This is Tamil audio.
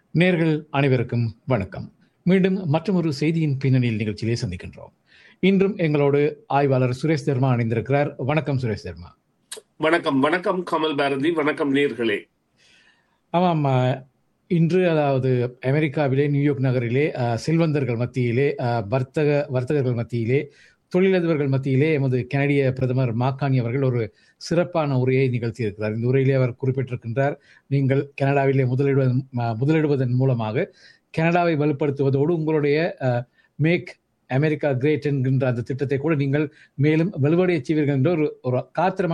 நேர்கள் அனைவருக்கும் வணக்கம் மீண்டும் மற்றொரு செய்தியின் பின்னணியில் நிகழ்ச்சியிலே சந்திக்கின்றோம் இன்றும் எங்களோடு ஆய்வாளர் சுரேஷ் தர்மா இணைந்திருக்கிறார் வணக்கம் சுரேஷ் தர்மா வணக்கம் வணக்கம் கமல் பாரதி வணக்கம் நேர்களே ஆமாம் அஹ், இன்று அதாவது அமெரிக்காவிலே நியூயார்க் நகரிலே அஹ், செல்வந்தர்கள் மத்தியிலே அஹ், வர்த்தக வர்த்தகர்கள் மத்தியிலே தொழிலதிபர்கள் மத்தியிலே எமது கனடிய பிரதமர் மாக்கானி அவர்கள் ஒரு சிறப்பான உரையை நிகழ்த்தியிருக்கிறார் இந்த உரையிலே அவர் குறிப்பிட்டிருக்கின்றார் நீங்கள் கனடாவிலே முதலிடுவதன் ம- முதலிடுவதன் மூலமாக கனடாவை வலுப்படுத்துவதோடு உங்களுடைய மேக் அமெரிக்கா கிரேட் என்கின்ற அந்த திட்டத்தை கூட நீங்கள் மேலும் வலுவடைய செய்வீர்கள் என்ற ஒரு ஒரு காத்திரமான